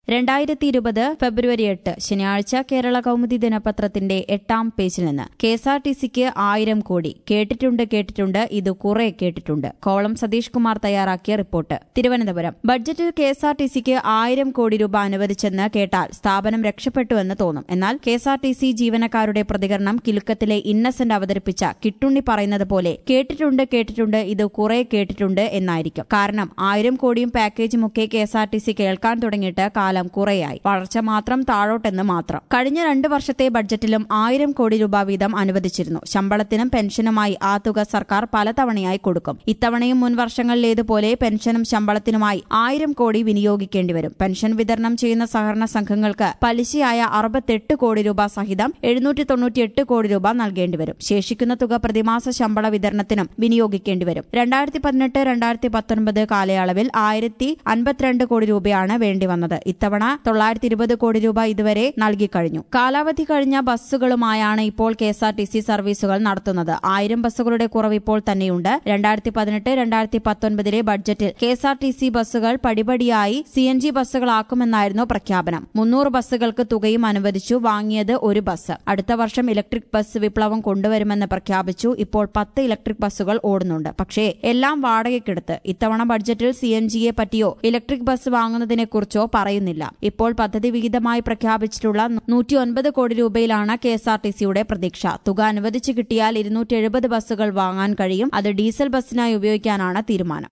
രണ്ടായിരത്തി ഇരുപത് ഫെബ്രുവരി എട്ട് ശനിയാഴ്ച കേരള കൗമുദി ദിനപത്രത്തിന്റെ എട്ടാം പേജിൽ നിന്ന് കെ എസ് ആർ ടി സിക്ക് ആയിരം കോടി കേട്ടിട്ടുണ്ട് കേട്ടിട്ടുണ്ട് ഇത് കുറെ കേട്ടിട്ടുണ്ട് കോളം സതീഷ് കുമാർ തയ്യാറാക്കിയ റിപ്പോർട്ട് തിരുവനന്തപുരം ബഡ്ജറ്റിൽ കെ എസ് ആർ ടി സിക്ക് ആയിരം കോടി രൂപ അനുവദിച്ചെന്ന് കേട്ടാൽ സ്ഥാപനം രക്ഷപ്പെട്ടുവെന്ന് തോന്നും എന്നാൽ K S R T C ജീവനക്കാരുടെ പ്രതികരണം കിലുക്കത്തിലെ ഇന്നസെന്റ് അവതരിപ്പിച്ച കിട്ടുണ്ണി പറയുന്നത് പോലെ കേട്ടിട്ടുണ്ട് കേട്ടിട്ടുണ്ട് ഇത് കുറെ കേട്ടിട്ടുണ്ട് എന്നായിരിക്കും കാരണം ആയിരം കോടിയും പാക്കേജും ഒക്കെ K S R T C കേൾക്കാൻ തുടങ്ങിയിട്ട് കാലം കുറേയായി വളർച്ച മാത്രം താഴോട്ടെന്ന് മാത്രം കഴിഞ്ഞ രണ്ട് വർഷത്തെ ബഡ്ജറ്റിലും ആയിരം കോടി രൂപ വീതം അനുവദിച്ചിരുന്നു ശമ്പളത്തിനും പെൻഷനുമായി ആ തുക സർക്കാർ പലതവണയായി കൊടുക്കും ഇത്തവണയും മുൻ വർഷങ്ങളിലേതുപോലെ പെൻഷനും ശമ്പളത്തിനുമായി ആയിരം കോടി വിനിയോഗിക്കേണ്ടി വരും പെൻഷൻ വിതരണം ചെയ്യുന്ന സഹകരണ സംഘങ്ങൾക്ക് പലിശയായ അറുപത്തെട്ട് കോടി രൂപ സഹിതം എഴുന്നൂറ്റി തൊണ്ണൂറ്റിയെട്ട് കോടി രൂപ നൽകേണ്ടി വരും ശേഷിക്കുന്ന തുക പ്രതിമാസ ശമ്പള വിതരണത്തിനും വിനിയോഗിക്കേണ്ടി വരും രണ്ടായിരത്തി പതിനെട്ട് രണ്ടായിരത്തി പത്തൊൻപത് കാലയളവിൽ ആയിരത്തി അൻപത്തിരണ്ട് കോടി രൂപയാണ് വേണ്ടി വന്നത് ഇത്തവണ തൊള്ളായിരത്തി ഇരുപത് കോടി രൂപ ഇതുവരെ നൽകിക്കഴിഞ്ഞു കാലാവധി കഴിഞ്ഞ ബസ്സുകളുമായാണ് ഇപ്പോൾ K S R T C സർവീസുകൾ നടത്തുന്നത് ആയിരം ബസ്സുകളുടെ കുറവ് ഇപ്പോൾ തന്നെയുണ്ട് രണ്ടായിരത്തി പതിനെട്ട് രണ്ടായിരത്തി പത്തൊൻപതിലെ ബഡ്ജറ്റിൽ K S R T C ബസ്സുകൾ പടിപടിയായി സി എൻ ജി ബസ്സുകളാക്കുമെന്നായിരുന്നു പ്രഖ്യാപനം മുന്നൂറ് ബസ്സുകൾക്ക് തുകയും അനുവദിച്ചു വാങ്ങിയത് ഒരു ബസ് അടുത്ത വർഷം ഇലക്ട്രിക് ബസ് വിപ്ലവം കൊണ്ടുവരുമെന്ന് പ്രഖ്യാപിച്ചു ഇപ്പോൾ പത്ത് ഇലക്ട്രിക് ബസ്സുകൾ ഓടുന്നുണ്ട് പക്ഷേ എല്ലാം വാടകയ്ക്കെടുത്ത് ഇത്തവണ ബഡ്ജറ്റിൽ സി എൻ ജിയെ പറ്റിയോ ഇലക്ട്രിക് ബസ് വാങ്ങുന്നതിനെക്കുറിച്ചോ പറയുന്നില്ല ഇപ്പോൾ പദ്ധതി വിഹിതമായി പ്രഖ്യാപിച്ചിട്ടുള്ള നൂറ്റിയൊൻപത് കോടി രൂപയിലാണ് കെ എസ് ആർ ടി സിയുടെ പ്രതീക്ഷ തുക അനുവദിച്ചു കിട്ടിയാൽ ഇരുന്നൂറ്റി എഴുപത് ബസ്സുകൾ വാങ്ങാൻ കഴിയും അത് ഡീസൽ ബസ്സിനായി ഉപയോഗിക്കാനാണ് തീരുമാനം